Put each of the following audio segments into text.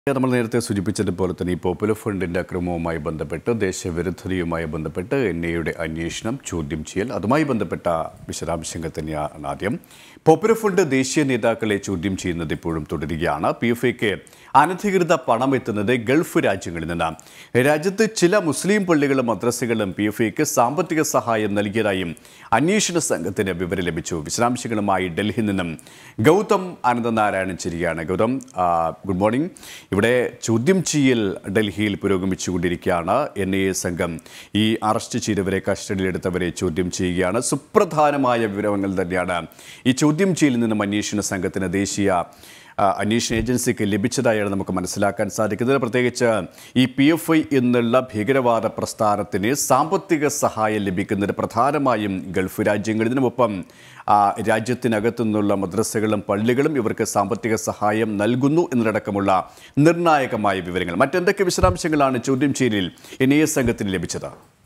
നമ്മൾ നേരത്തെ സൂചിപ്പിച്ചതുപോലെ തന്നെ ഈ പോപ്പുലർ ഫണ്ടിന്റെ അക്രമവുമായി ബന്ധപ്പെട്ട് ദേശവിരുദ്ധതയുമായി ബന്ധപ്പെട്ട് എൻ ഐയുടെ അന്വേഷണം ചോദ്യം ചെയ്യൽ അതുമായി ബന്ധപ്പെട്ട വിശദാംശങ്ങൾ തന്നെയാണ് ആദ്യം പോപ്പുലർ ഫണ്ട് ദേശീയ നേതാക്കളെ ചോദ്യം ചെയ്യുന്നത് ഇപ്പോഴും തുടരുകയാണ് പി എഫ് ഐക്ക് അനധികൃത പണം എത്തുന്നത് ഗൾഫ് രാജ്യങ്ങളിൽ നിന്ന് രാജ്യത്ത് ചില മുസ്ലിം പള്ളികളും മദ്രസകളും പി എഫ് ഐക്ക് സാമ്പത്തിക സഹായം നൽകിയതായും അന്വേഷണ സംഘത്തിന് വിവരം ലഭിച്ചു വിശദാംശങ്ങളുമായി ഡൽഹിയിൽ നിന്നും ഗൗതം അനന്തനാരായണൻ ചിരിയാണ് ഗൗതം ആ, ഗുഡ് മോർണിംഗ് ഇവിടെ ചോദ്യം ചെയ്യൽ ഡൽഹിയിൽ പുരോഗമിച്ചുകൊണ്ടിരിക്കുകയാണ് എൻ ഐ എ സംഘം ഈ അറസ്റ്റ് ചെയ്തവരെ കസ്റ്റഡിയിലെടുത്തവരെ ചോദ്യം ചെയ്യുകയാണ് സുപ്രധാനമായ വിവരങ്ങൾ തന്നെയാണ് ഈ ചോദ്യം ചെയ്യലിൽ നിന്നും അന്വേഷണ സംഘത്തിന് ദേശീയ ആ, അന്വേഷണ ഏജൻസിക്ക് ലഭിച്ചതായാണ് നമുക്ക് മനസ്സിലാക്കാൻ സാധിക്കുന്നത് പ്രത്യേകിച്ച് ഈ പി എഫ് ഐ എന്നുള്ള ഭീകരവാദ പ്രസ്ഥാനത്തിന് സാമ്പത്തിക സഹായം ലഭിക്കുന്നത് പ്രധാനമായും ഗൾഫ് രാജ്യങ്ങളിൽ നിന്നുമൊപ്പം ആ, രാജ്യത്തിനകത്തു നിന്നുള്ള മദ്രസകളും പള്ളികളും ഇവർക്ക് സാമ്പത്തിക സഹായം നൽകുന്നു എന്നതടക്കമുള്ള നിർണായകമായ വിവരങ്ങൾ മറ്റെന്തൊക്കെ വിശദാംശങ്ങളാണ് ചോദ്യം ചെയ്യലിൽ എൻ ഐ എ സംഘത്തിന് ലഭിച്ചത്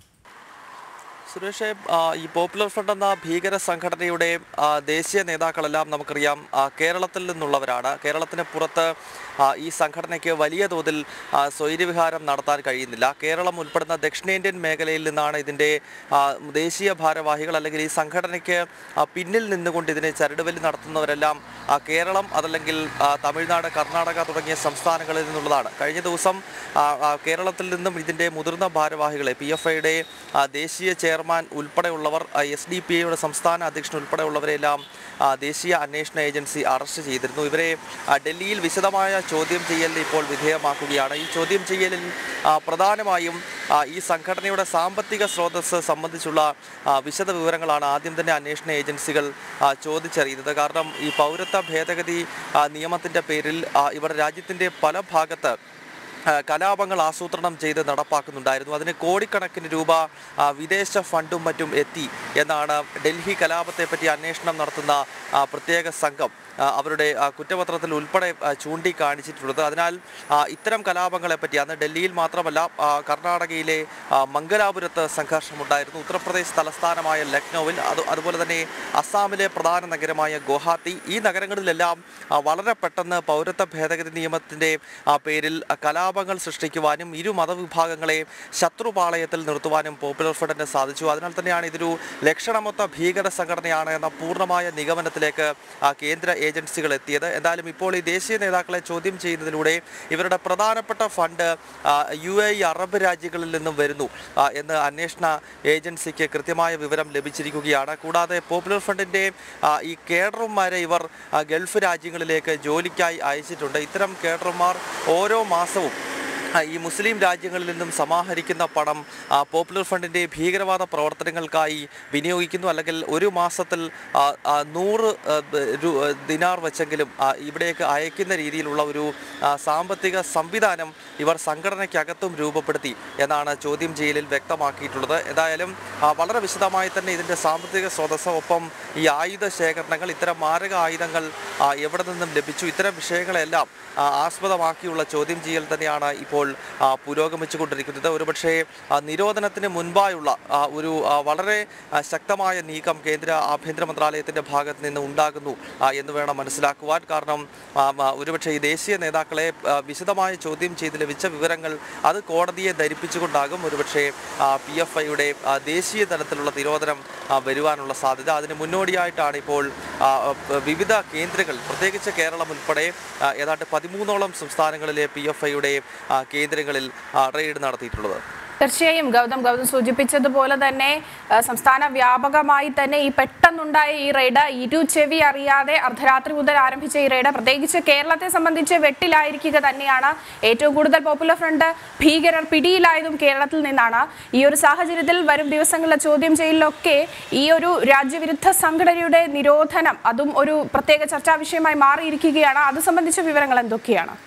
സുരേഷ് ആ, ഈ പോപ്പുലർ ഫ്രണ്ട് എന്ന ഭീകര സംഘടനയുടെ ആ, ദേശീയ നേതാക്കളെല്ലാം നമുക്കറിയാം ആ, കേരളത്തിൽ നിന്നുള്ളവരാണ് കേരളത്തിന് പുറത്ത് ആ, ഈ സംഘടനയ്ക്ക് വലിയ തോതിൽ ആ, സ്വൈര്യവിഹാരം നടത്താൻ കഴിയുന്നില്ല കേരളം ഉൾപ്പെടുന്ന ദക്ഷിണേന്ത്യൻ മേഖലയിൽ നിന്നാണ് ഇതിൻ്റെ ആ, ദേശീയ ഭാരവാഹികൾ അല്ലെങ്കിൽ ഈ സംഘടനയ്ക്ക് ആ, പിന്നിൽ നിന്നുകൊണ്ട് ഇതിനെ ചരടുവലി നടത്തുന്നവരെല്ലാം ആ, കേരളം അതല്ലെങ്കിൽ ആ, തമിഴ്നാട് കർണാടക തുടങ്ങിയ സംസ്ഥാനങ്ങളിൽ നിന്നുള്ളതാണ് കഴിഞ്ഞ ദിവസം ആ, ആ, കേരളത്തിൽ നിന്നും ഇതിൻ്റെ മുതിർന്ന ഭാരവാഹികളെ പി എഫ് ഐയുടെ ദേശീയ ചെയർമാൻ ഉൾപ്പെടെയുള്ളവർ എസ് ഡി പി ഐയുടെ സംസ്ഥാന അധ്യക്ഷൻ ഉൾപ്പെടെയുള്ളവരെല്ലാം ആ, ദേശീയ അന്വേഷണ ഏജൻസി അറസ്റ്റ് ചെയ്തിരുന്നു ഇവരെ ആ, ഡൽഹിയിൽ വിശദമായ ചോദ്യം ചെയ്യലിന് ഇപ്പോൾ വിധേയമാക്കുകയാണ് ഈ ചോദ്യം ചെയ്യലിൽ ആ, പ്രധാനമായും ആ, ഈ സംഘടനയുടെ സാമ്പത്തിക സ്രോതസ് സംബന്ധിച്ചുള്ള ആ, വിശദ വിവരങ്ങളാണ് ആദ്യം തന്നെ അന്വേഷണ ഏജൻസികൾ ആ, ചോദിച്ചറിയുന്നത് കാരണം ഈ പൗരത്വ ഭേദഗതി ആ, നിയമത്തിൻ്റെ പേരിൽ ആ, ഇവർ രാജ്യത്തിൻ്റെ പല ഭാഗത്ത് ആ, കലാപങ്ങൾ ആസൂത്രണം ചെയ്ത് നടപ്പാക്കുന്നുണ്ടായിരുന്നു അതിന് കോടിക്കണക്കിന് രൂപ ആ, വിദേശ ഫണ്ടും മറ്റും എത്തി എന്നാണ് ഡൽഹി കലാപത്തെപ്പറ്റി അന്വേഷണം നടത്തുന്ന ആ, പ്രത്യേക സംഘം ആ, അവരുടെ ആ, കുറ്റപത്രത്തിൽ ഉൾപ്പെടെ ആ, ചൂണ്ടിക്കാണിച്ചിട്ടുള്ളത് അതിനാൽ ആ, ഇത്തരം കലാപങ്ങളെപ്പറ്റി അന്ന് ഡൽഹിയിൽ മാത്രമല്ല ആ, കർണാടകയിലെ ആ, മംഗലാപുരത്ത് സംഘർഷമുണ്ടായിരുന്നു ഉത്തർപ്രദേശ് തലസ്ഥാനമായ ലക്നൌവിൽ അത് അതുപോലെ തന്നെ അസ്സാമിലെ പ്രധാന നഗരമായ ഗുവാഹത്തി ഈ നഗരങ്ങളിലെല്ലാം ആ, വളരെ പെട്ടെന്ന് പൗരത്വ ഭേദഗതി നിയമത്തിൻ്റെ പേരിൽ ആ, കലാപങ്ങൾ സൃഷ്ടിക്കുവാനും ഇരു മതവിഭാഗങ്ങളെ ശത്രുപാളയത്തിൽ നിർത്തുവാനും പോപ്പുലർ ഫ്രണ്ടിന് സാധിച്ചു അതിനാൽ തന്നെയാണ് ഇതൊരു ലക്ഷണമൊത്ത ഭീകര സംഘടനയാണ് എന്ന പൂർണ്ണമായ നിഗമനത്തിലേക്ക് ആ, കേന്ദ്ര ഏജൻസികൾ എത്തിയത് എന്തായാലും ഇപ്പോൾ ഈ ദേശീയ നേതാക്കളെ ചോദ്യം ചെയ്യുന്നതിലൂടെ ഇവരുടെ പ്രധാനപ്പെട്ട ഫണ്ട് ആ, യു എ ഇ അറബ് രാജ്യങ്ങളിൽ നിന്നും വരുന്നു ആ, എന്ന് അന്വേഷണ ഏജൻസിക്ക് കൃത്യമായ വിവരം ലഭിച്ചിരിക്കുകയാണ് കൂടാതെ പോപ്പുലർ ഫ്രണ്ടിൻ്റെ ആ, ഈ കേഡർമാരെ ഇവർ ആ, ഗൾഫ് രാജ്യങ്ങളിലേക്ക് ജോലിക്കായി അയച്ചിട്ടുണ്ട് ഇത്തരം കേഡർമാർ ഓരോ മാസവും ആ, ഈ മുസ്ലിം രാജ്യങ്ങളിൽ നിന്നും സമാഹരിക്കുന്ന പണം ആ, പോപ്പുലർ ഫണ്ടിൻ്റെ ഭീകരവാദ പ്രവർത്തനങ്ങൾക്കായി വിനിയോഗിക്കുന്നു അല്ലെങ്കിൽ ഒരു മാസത്തിൽ ആ, ആ, നൂറ് ആ, ബ- രു- ആ, ദിനാർ വെച്ചെങ്കിലും ആ, ഇവിടേക്ക് അയക്കുന്ന രീതിയിലുള്ള ഒരു ആ, സാമ്പത്തിക സംവിധാനം ഇവർ സംഘടനയ്ക്കകത്തും രൂപപ്പെടുത്തി എന്നാണ് ചോദ്യം ചെയ്യലിൽ വ്യക്തമാക്കിയിട്ടുള്ളത് ഏതായാലും ആ, വളരെ വിശദമായി തന്നെ ഇതിൻ്റെ സാമ്പത്തിക സ്രോതസ് ഒപ്പം ഈ ആയുധ ശേഖരണങ്ങൾ ഇത്തരം മാരക ആയുധങ്ങൾ ആ, എവിടെ നിന്നും ലഭിച്ചു ഇത്തരം വിഷയങ്ങളെല്ലാം ആ, ആസ്പദമാക്കിയുള്ള ചോദ്യം ചെയ്യൽ തന്നെയാണ് ഇപ്പോൾ ആ, പുരോഗമിച്ചു കൊണ്ടിരിക്കുന്നത് ഒരുപക്ഷെ ആ, നിരോധനത്തിന് മുൻപായുള്ള ആ, ഒരു ആ, വളരെ ആ, ശക്തമായ നീക്കം കേന്ദ്ര ആഭ്യന്തര മന്ത്രാലയത്തിൻ്റെ ഭാഗത്ത് നിന്ന് ഉണ്ടാകുന്നു ആ, എന്ന് വേണം മനസ്സിലാക്കുവാൻ കാരണം ആ, ആ, ഒരുപക്ഷെ ഈ ദേശീയ നേതാക്കളെ ആ, വിശദമായ ചോദ്യം ചെയ്ത് ലഭിച്ച വിവരങ്ങൾ അത് കോടതിയെ ധരിപ്പിച്ചുകൊണ്ടാകും ഒരുപക്ഷെ പി എഫ് ഐയുടെ ദേശീയ തലത്തിലുള്ള നിരോധനം ആ, വരുവാനുള്ള സാധ്യത അതിന് മുന്നോടിയായിട്ടാണ് ഇപ്പോൾ ആ, ആ, വിവിധ കേന്ദ്രങ്ങൾ പ്രത്യേകിച്ച് കേരളം ഉൾപ്പെടെ ആ, ഏതാണ്ട് പതിമൂന്നോളം സംസ്ഥാനങ്ങളിലെ പി എഫ് ഐയുടെ കേന്ദ്രങ്ങളിൽ ആ, റെയ്ഡ് നടത്തിയിട്ടുള്ളത് തീർച്ചയായും ഗൗതം ഗൗതം സൂചിപ്പിച്ചതുപോലെ തന്നെ ആ, സംസ്ഥാന വ്യാപകമായി തന്നെ ഈ പെട്ടെന്നുണ്ടായ ഈ റെയ്ഡ് ഇരു ചെവി അറിയാതെ അർദ്ധരാത്രി മുതൽ ആരംഭിച്ച ഈ റെയ്ഡ് പ്രത്യേകിച്ച് കേരളത്തെ സംബന്ധിച്ച് വെട്ടിലായിരിക്കുക തന്നെയാണ് ഏറ്റവും കൂടുതൽ പോപ്പുലർ ഫ്രണ്ട് ഭീകരർ പിടിയിലായതും കേരളത്തിൽ നിന്നാണ് ഈ ഒരു സാഹചര്യത്തിൽ വരും ദിവസങ്ങളിലെ ചോദ്യം ചെയ്യലിലൊക്കെ ഈ ഒരു രാജ്യവിരുദ്ധ സംഘടനയുടെ നിരോധനം അതും ഒരു പ്രത്യേക ചർച്ചാ വിഷയമായി മാറിയിരിക്കുകയാണ് അത് സംബന്ധിച്ച വിവരങ്ങൾ എന്തൊക്കെയാണ്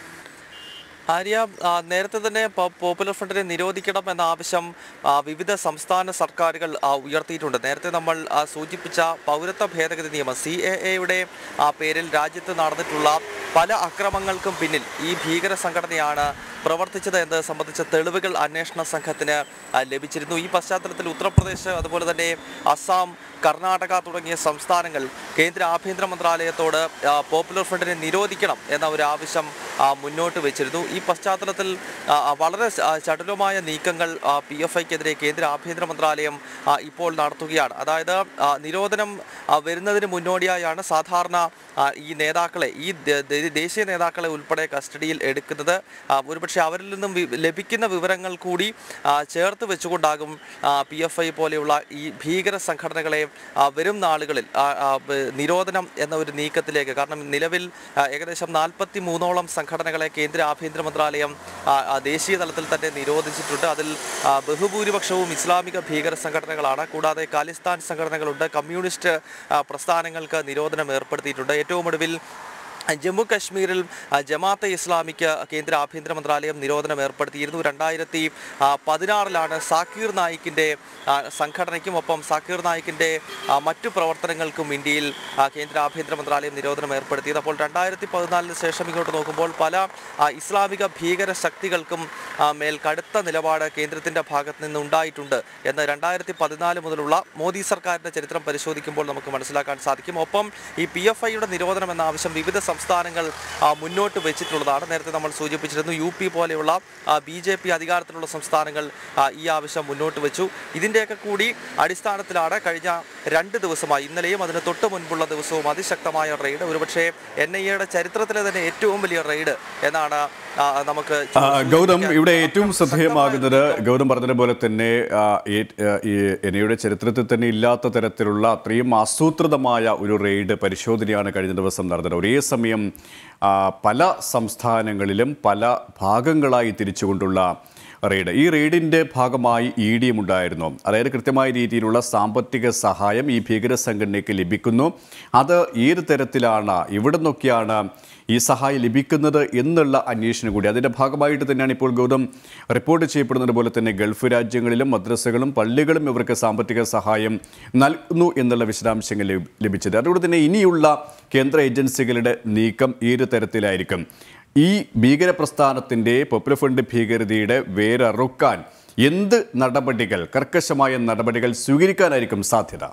ആര്യ ആ, നേരത്തെ തന്നെ പോ- പോപ്പുലർ ഫ്രണ്ടിനെ നിരോധിക്കണം എന്ന ആവശ്യം ആ, വിവിധ സംസ്ഥാന സർക്കാരുകൾ ആ, ഉയർത്തിയിട്ടുണ്ട് നേരത്തെ നമ്മൾ ആ, സൂചിപ്പിച്ച പൗരത്വ ഭേദഗതി നിയമം സി എ എയുടെ പേരിൽ രാജ്യത്ത് നടന്നിട്ടുള്ള പല അക്രമങ്ങൾക്കും പിന്നിൽ ഈ ഭീകര സംഘടനയാണ് പ്രവർത്തിച്ചത് എന്നത് സംബന്ധിച്ച തെളിവുകൾ അന്വേഷണ സംഘത്തിന് ആ, ലഭിച്ചിരുന്നു ഈ പശ്ചാത്തലത്തിൽ ഉത്തർപ്രദേശ് അതുപോലെ തന്നെ അസം കർണാടക തുടങ്ങിയ സംസ്ഥാനങ്ങൾ കേന്ദ്ര ആഭ്യന്തര മന്ത്രാലയത്തോട് ആ, പോപ്പുലർ ഫ്രണ്ടിനെ നിരോധിക്കണം എന്ന ഒരു ആവശ്യം ആ, മുന്നോട്ട് വെച്ചിരുന്നു ഈ പശ്ചാത്തലത്തിൽ ആ, ആ, വളരെ സ- ആ, ചടുലമായ നീക്കങ്ങൾ പി എഫ് ഐക്കെതിരെ കേന്ദ്ര ആഭ്യന്തര മന്ത്രാലയം ആ, ഇപ്പോൾ നടത്തുകയാണ് അതായത് ആ, നിരോധനം ആ, വരുന്നതിന് മുന്നോടിയായാണ് സാധാരണ ആ, ഈ നേതാക്കളെ ഈ ദ- ദ- ദേശീയ നേതാക്കളെ ഉൾപ്പെടെ കസ്റ്റഡിയിൽ എടുക്കുന്നത് ആ, ഒരുപക്ഷെ അവരിൽ നിന്നും വി- ലഭിക്കുന്ന വിവരങ്ങൾ കൂടി ആ, ചേർത്ത് വെച്ചുകൊണ്ടാകും പി എഫ് ഐ പോലെയുള്ള ഈ ഭീകര സംഘടനകളെ ആ, വരും നാളുകളിൽ ആ, ആ, ബ- നിരോധനം എന്ന ഒരു നീക്കത്തിലേക്ക് കാരണം നിലവിൽ ആ, ഏകദേശം നാൽപ്പത്തി മൂന്നോളം സംഘടനകളെ കേന്ദ്ര ആഭ്യന്തര മന്ത്രാലയം ആ, ആ, ദേശീയ തലത്തിൽ തന്നെ നിരോധിച്ചിട്ടുണ്ട് അതിൽ ആ, ബഹുഭൂരിപക്ഷവും ഇസ്ലാമിക ഭീകര സംഘടനകളാണ് കൂടാതെ ഖാലിസ്ഥാൻ സംഘടനകളുണ്ട് കമ്മ്യൂണിസ്റ്റ് ആ, പ്രസ്ഥാനങ്ങൾക്ക് നിരോധനം ഏർപ്പെടുത്തിയിട്ടുണ്ട് ഏറ്റവും ഒടുവിൽ ജമ്മു കാശ്മീരിൽ ആ, ജമാഅത്തെ ഇസ്ലാമിക്ക് കേന്ദ്ര ആഭ്യന്തര മന്ത്രാലയം നിരോധനം ഏർപ്പെടുത്തിയിരുന്നു രണ്ടായിരത്തി ആ, പതിനാറിലാണ് സാക്കീർ നായിക്കിൻ്റെ ആ, സംഘടനയ്ക്കും ഒപ്പം സാക്കീർ നായിക്കിൻ്റെ ആ, മറ്റു പ്രവർത്തനങ്ങൾക്കും ഇന്ത്യയിൽ ആ, കേന്ദ്ര ആഭ്യന്തര മന്ത്രാലയം നിരോധനം ഏർപ്പെടുത്തിയത് അപ്പോൾ രണ്ടായിരത്തി പതിനാലിന് ശേഷം ഇങ്ങോട്ട് നോക്കുമ്പോൾ പല ആ, ഇസ്ലാമിക ഭീകര ശക്തികൾക്കും ആ, മേൽ കടുത്ത നിലപാട് കേന്ദ്രത്തിൻ്റെ ഭാഗത്ത് നിന്ന് ഉണ്ടായിട്ടുണ്ട് എന്ന് രണ്ടായിരത്തി പതിനാല് മുതലുള്ള മോദി സർക്കാരിൻ്റെ ചരിത്രം പരിശോധിക്കുമ്പോൾ നമുക്ക് മനസ്സിലാക്കാൻ സാധിക്കും ഒപ്പം ഈ പി എഫ് ഐയുടെ നിരോധനം എന്ന ആവശ്യം വിവിധ സംസ്ഥാനങ്ങൾ ആ, മുന്നോട്ട് വെച്ചിട്ടുള്ളതാണ് നേരത്തെ നമ്മൾ സൂചിപ്പിച്ചിരുന്നു യു പി പോലെയുള്ള ബി ജെ പി അധികാരത്തിലുള്ള സംസ്ഥാനങ്ങൾ ആ, ഈ ആവശ്യം മുന്നോട്ട് വെച്ചു ഇതിൻ്റെയൊക്കെ കൂടി അടിസ്ഥാനത്തിലാണ് കഴിഞ്ഞ രണ്ട് ദിവസമായി ഇന്നലെയും അതിന് തൊട്ട് മുൻപുള്ള ദിവസവും അതിശക്തമായ റെയ്ഡ് ഒരുപക്ഷെ എൻ ഐ എയുടെ ചരിത്രത്തിലെ തന്നെ ഏറ്റവും വലിയ റെയ്ഡ് എന്നാണ് ആ, നമുക്ക് ആ, ഗൗതം ഇവിടെ ഏറ്റവും ശ്രദ്ധേയമാകുന്നത് ഗൗതം പറഞ്ഞതുപോലെ തന്നെ ആ, ഏ- ആ, ഈ എനയുടെ ചരിത്രത്തിൽ തന്നെ ഇല്ലാത്ത തരത്തിലുള്ള അത്രയും ആസൂത്രിതമായ ഒരു റെയ്ഡ് പരിശോധനയാണ് കഴിഞ്ഞ ദിവസം നടന്നത് ഒരേ സമയം ആ, പല സംസ്ഥാനങ്ങളിലും പല ഭാഗങ്ങളായി തിരിച്ചുകൊണ്ടുള്ള റെയ്ഡ് ഈ റെയ്ഡിൻ്റെ ഭാഗമായി ഇ ഡിയും ഉണ്ടായിരുന്നു അതായത് കൃത്യമായ രീതിയിലുള്ള സാമ്പത്തിക സഹായം ഈ ഭീകര സംഘടനയ്ക്ക് ലഭിക്കുന്നു അത് ഏത് തരത്തിലാണ് എവിടെ നിന്നൊക്കെയാണ് ഈ സഹായം ലഭിക്കുന്നത് എന്നുള്ള അന്വേഷണം കൂടി അതിൻ്റെ ഭാഗമായിട്ട് തന്നെയാണ് ഇപ്പോൾ ഗൗതം റിപ്പോർട്ട് ചെയ്യപ്പെടുന്നത് പോലെ തന്നെ ഗൾഫ് രാജ്യങ്ങളിലും മദ്രസകളും പള്ളികളും ഇവർക്ക് സാമ്പത്തിക സഹായം നൽകുന്നു എന്നുള്ള വിശദാംശങ്ങൾ ലഭി- ലഭിച്ചത് അതുകൊണ്ട് തന്നെ ഇനിയുള്ള കേന്ദ്ര ഏജൻസികളുടെ നീക്കം ഏത് തരത്തിലായിരിക്കും ഈ ഭീകര പ്രസ്ഥാനത്തിൻ്റെ പോപ്പുലർ ഫണ്ട് ഭീകരതയുടെ വേരറുക്കാൻ എന്ത് നടപടികൾ കർക്കശമായ നടപടികൾ സ്വീകരിക്കാനായിരിക്കും സാധ്യത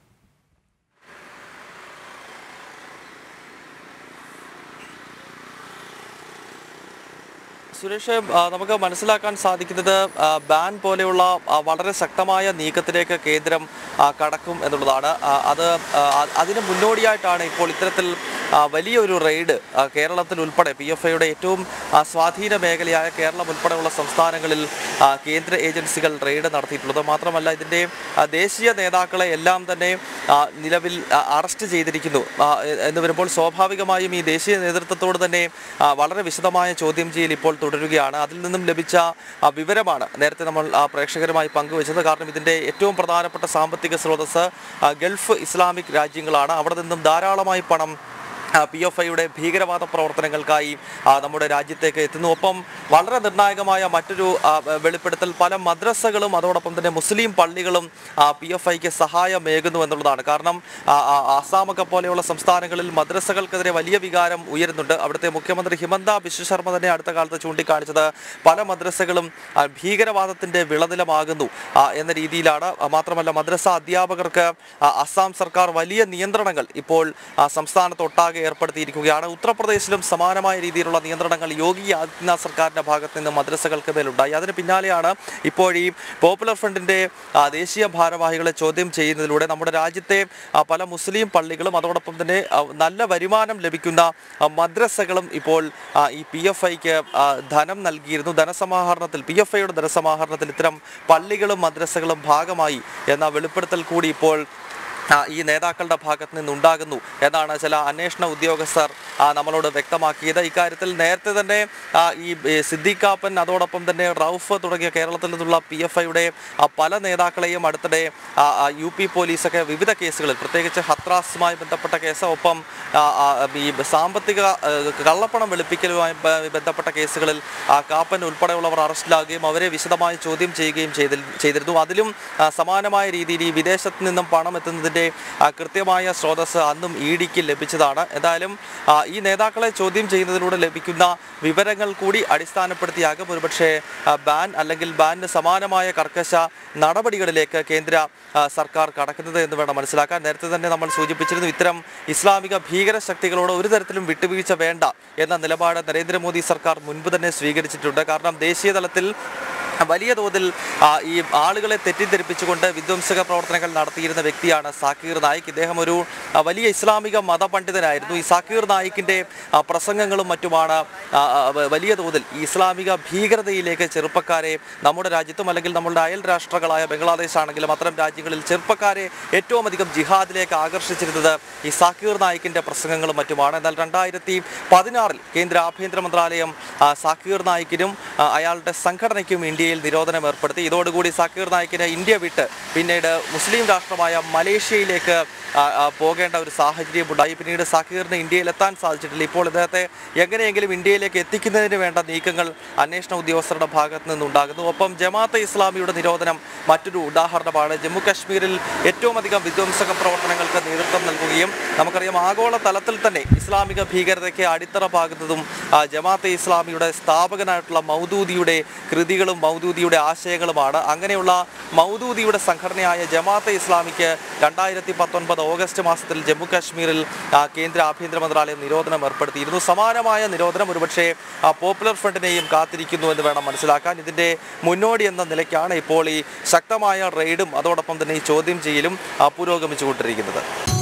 സുരേഷ് ആ, നമുക്ക് മനസ്സിലാക്കാൻ സാധിക്കുന്നത് ആ, ബാൻ പോലെയുള്ള ആ, വളരെ ശക്തമായ നീക്കത്തിലേക്ക് കേന്ദ്രം ആ, കടക്കും എന്നുള്ളതാണ് ആ, അത് ആ, അതിന് മുന്നോടിയായിട്ടാണ് ഇപ്പോൾ ഇത്തരത്തിൽ ആ, വലിയൊരു റെയ്ഡ് ആ, കേരളത്തിൽ ഉൾപ്പെടെ പി എഫ് ഐയുടെ ഏറ്റവും ആ, സ്വാധീന മേഖലയായ കേരളം ഉൾപ്പെടെയുള്ള സംസ്ഥാനങ്ങളിൽ ആ, കേന്ദ്ര ഏജൻസികൾ റെയ്ഡ് നടത്തിയിട്ടുള്ളത് മാത്രമല്ല ഇതിൻ്റെ ആ, ദേശീയ നേതാക്കളെ എല്ലാം തന്നെ ആ, നിലവിൽ ആ, അറസ്റ്റ് ചെയ്തിരിക്കുന്നു ആ, എ- എന്ന് വരുമ്പോൾ സ്വാഭാവികമായും ഈ ദേശീയ നേതൃത്വത്തോട് തന്നെ ആ, വളരെ വിശദമായ ചോദ്യം ചെയ്യൽ ഇപ്പോൾ തുടരുകയാണ് അതിൽ നിന്നും ലഭിച്ച ആ, വിവരമാണ് നേരത്തെ നമ്മൾ ആ, പ്രേക്ഷകരുമായി പങ്കുവച്ചത് കാരണം ഇതിൻ്റെ ഏറ്റവും പ്രധാനപ്പെട്ട സാമ്പത്തിക സ്രോതസ് ആ, ഗൾഫ് ഇസ്ലാമിക് രാജ്യങ്ങളാണ് അവിടെ നിന്നും ധാരാളമായി പണം പി എഫ് ഐയുടെ ഭീകരവാദ പ്രവർത്തനങ്ങൾക്കായി ആ, നമ്മുടെ രാജ്യത്തേക്ക് എത്തുന്നു ഒപ്പം വളരെ നിർണായകമായ മറ്റൊരു ആ, വെളിപ്പെടുത്തൽ പല മദ്രസകളും അതോടൊപ്പം തന്നെ മുസ്ലിം പള്ളികളും പി എഫ് ഐക്ക് സഹായമേകുന്നു എന്നുള്ളതാണ് കാരണം ആ, ആ, ആസാമൊക്കെ പോലെയുള്ള സംസ്ഥാനങ്ങളിൽ മദ്രസകൾക്കെതിരെ വലിയ വികാരം ഉയരുന്നുണ്ട് അവിടുത്തെ മുഖ്യമന്ത്രി ഹിമന്ത ബിശ്വ ശർമ്മ തന്നെ അടുത്ത കാലത്ത് ചൂണ്ടിക്കാണിച്ചത് പല മദ്രസകളും ആ, ഭീകരവാദത്തിന്റെ വിളനിലമാകുന്നു ആ, എന്ന രീതിയിലാണ് ആ, മാത്രമല്ല മദ്രസ അധ്യാപകർക്ക് ആ, അസ്സാം സർക്കാർ വലിയ നിയന്ത്രണങ്ങൾ ഇപ്പോൾ ആ, സംസ്ഥാനത്തൊട്ടാകെ ഏർപ്പെടുത്തിയിരിക്കുകയാണ് ഉത്തർപ്രദേശിലും സമാനമായ രീതിയിലുള്ള നിയന്ത്രണങ്ങൾ യോഗി ആദിത്യനാഥ് സർക്കാരിന്റെ ഭാഗത്ത് നിന്ന് മദ്രസകൾക്ക് മേലുണ്ടായി അതിന് പിന്നാലെയാണ് ഇപ്പോൾ ഈ പോപ്പുലർ ഫ്രണ്ടിന്റെ ആ, ദേശീയ ഭാരവാഹികളെ ചോദ്യം ചെയ്യുന്നതിലൂടെ നമ്മുടെ രാജ്യത്തെ ആ, പല മുസ്ലിം പള്ളികളും അതോടൊപ്പം തന്നെ ആ, നല്ല വരുമാനം ലഭിക്കുന്ന ആ, മദ്രസകളും ഇപ്പോൾ ആ, ഈ പി എഫ് ഐക്ക് ധനം നൽകിയിരുന്നു ധനസമാഹരണത്തിൽ പി എഫ് ഐയുടെ ധനസമാഹരണത്തിൽ ഇത്തരം പള്ളികളും മദ്രസകളും ഭാഗമായി എന്ന വെളിപ്പെടുത്തൽ കൂടി ഇപ്പോൾ ആ, ഈ നേതാക്കളുടെ ഭാഗത്ത് നിന്നുണ്ടാകുന്നു എന്നാണ് ചില അന്വേഷണ ഉദ്യോഗസ്ഥർ ആ, നമ്മളോട് വ്യക്തമാക്കിയത് ഇക്കാര്യത്തിൽ നേരത്തെ തന്നെ ആ, ഈ ഏ, സിദ്ദിഖാപ്പൻ അതോടൊപ്പം തന്നെ റൌഫ് തുടങ്ങിയ കേരളത്തിൽ നിന്നുള്ള പി എഫ് ഐയുടെ പല നേതാക്കളെയും അടുത്തിടെ ആ, ആ, യു പി പോലീസൊക്കെ വിവിധ കേസുകളിൽ പ്രത്യേകിച്ച് ഹത്രാസുമായി ബന്ധപ്പെട്ട കേസ് ഒപ്പം ആ, ആ, ഈ സാമ്പത്തിക ആ, കള്ളപ്പണം വെളുപ്പിക്കലുമായി ബ- ബന്ധപ്പെട്ട കേസുകളിൽ ആ, കാപ്പൻ ഉൾപ്പെടെയുള്ളവർ അറസ്റ്റിലാകുകയും അവരെ വിശദമായി ചോദ്യം ചെയ്യുകയും ചെയ്തി ചെയ്തിരുന്നു അതിലും ആ, സമാനമായ രീതിയിൽ ഈ വിദേശത്ത് നിന്നും പണം എത്തുന്നതിൻ്റെ എന്നതിൻ്റെ ആ, കൃത്യമായ സ്രോതസ് അന്നും ഇ ഡിക്ക് ലഭിച്ചതാണ് എന്തായാലും ആ, ഈ നേതാക്കളെ ചോദ്യം ചെയ്യുന്നതിലൂടെ ലഭിക്കുന്ന വിവരങ്ങൾ കൂടി അടിസ്ഥാനപ്പെടുത്തിയാകും ഒരുപക്ഷെ ആ, ബാൻ അല്ലെങ്കിൽ ബാനിന് സമാനമായ കർക്കശ നടപടികളിലേക്ക് കേന്ദ്ര ആ, സർക്കാർ കടക്കുന്നത് എന്ന് വേണം മനസ്സിലാക്കാൻ നേരത്തെ തന്നെ നമ്മൾ സൂചിപ്പിച്ചിരുന്നു ഇത്തരം ഇസ്ലാമിക ഭീകര ശക്തികളോട് ഒരു തരത്തിലും വിട്ടുവീഴ്ച വേണ്ട എന്ന നിലപാട് നരേന്ദ്രമോദി സർക്കാർ മുൻപ് തന്നെ സ്വീകരിച്ചിട്ടുണ്ട് കാരണം ദേശീയ തലത്തിൽ വലിയ തോതിൽ ആ, ഈ ആളുകളെ തെറ്റിദ്ധരിപ്പിച്ചുകൊണ്ട് വിധ്വംസക പ്രവർത്തനങ്ങൾ നടത്തിയിരുന്ന വ്യക്തിയാണ് സാക്കീർ നായിക് ഇദ്ദേഹം ഒരു ആ, വലിയ ഇസ്ലാമിക മതപണ്ഡിതനായിരുന്നു ഈ സാക്കീർ നായിക്കിൻ്റെ ആ, പ്രസംഗങ്ങളും മറ്റുമാണ് ആ, ആ, വ- വലിയ തോതിൽ ഈ ഇസ്ലാമിക ഭീകരതയിലേക്ക് ചെറുപ്പക്കാരെ നമ്മുടെ രാജ്യത്തും അല്ലെങ്കിൽ നമ്മളുടെ അയൽ രാഷ്ട്രങ്ങളായ ബംഗ്ലാദേശ് ആണെങ്കിലും അത്തരം രാജ്യങ്ങളിൽ ചെറുപ്പക്കാരെ ഏറ്റവും അധികം ജിഹാദിലേക്ക് ആകർഷിച്ചിരുന്നത് ഈ സാക്കീർ നായിക്കിൻ്റെ പ്രസംഗങ്ങളും മറ്റുമാണ് എന്നാൽ രണ്ടായിരത്തി പതിനാറിൽ കേന്ദ്ര ആഭ്യന്തര മന്ത്രാലയം ആ, സാക്കീർ നായിക്കിനും ആ, അയാളുടെ സംഘടനയ്ക്കും ഇന്ത്യയിൽ നിരോധനം ഏർപ്പെടുത്തി ഇതോടുകൂടി സാക്കീർ നായിക്കിന് ഇന്ത്യ വിട്ട് പിന്നീട് മുസ്ലിം രാഷ്ട്രമായ മലേഷ്യയിലേക്ക് ആ, ആ, പോകേണ്ട ഒരു സാഹചര്യം ഉണ്ടായി പിന്നീട് സാക്കീറിന് ഇന്ത്യയിൽ എത്താൻ സാധിച്ചിട്ടില്ല ഇപ്പോൾ ഇദ്ദേഹത്തെ എങ്ങനെയെങ്കിലും ഇന്ത്യയിലേക്ക് എത്തിക്കുന്നതിന് വേണ്ട നീക്കങ്ങൾ അന്വേഷണ ഉദ്യോഗസ്ഥരുടെ ഭാഗത്ത് നിന്നുണ്ടാകുന്നു ഒപ്പം ജമാഅത്തെ ഇസ്ലാമിയുടെ നിരോധനം മറ്റൊരു ഉദാഹരണമാണ് ജമ്മു കാശ്മീരിൽ ഏറ്റവും അധികം വിധ്വംസക പ്രവർത്തനങ്ങൾക്ക് നേതൃത്വം നൽകുകയും നമുക്കറിയാം ആഗോള തലത്തിൽ തന്നെ ഇസ്ലാമിക ഭീകരതയ്ക്ക് അടിത്തറ പാകുന്നതും ആ, ജമാഅത്തെ ഇസ്ലാമിയുടെ സ്ഥാപകനായിട്ടുള്ള മൗദൂദിയുടെ കൃതികളും മൗദൂദിയുടെ ആശയങ്ങളുമാണ് അങ്ങനെയുള്ള മൗദൂദിയുടെ സംഘടനയായ ജമാഅത്തെ ഇസ്ലാമിക്ക് രണ്ടായിരത്തി പത്തൊൻപത് ഓഗസ്റ്റ് മാസത്തിൽ ജമ്മു കാശ്മീരിൽ ആ, കേന്ദ്ര ആഭ്യന്തര മന്ത്രാലയം നിരോധനം ഏർപ്പെടുത്തിയിരുന്നു സമാനമായ നിരോധനം ഒരുപക്ഷെ ആ, പോപ്പുലർ ഫ്രണ്ടിനെയും കാത്തിരിക്കുന്നു എന്ന് വേണം മനസ്സിലാക്കാൻ ഇതിന്റെ മുന്നോടി എന്ന നിലയ്ക്കാണ് ഇപ്പോൾ ഈ ശക്തമായ റെയ്ഡും അതോടൊപ്പം തന്നെ ഈ ചോദ്യം ചെയ്യലും ആ, പുരോഗമിച്ചുകൊണ്ടിരിക്കുന്നത്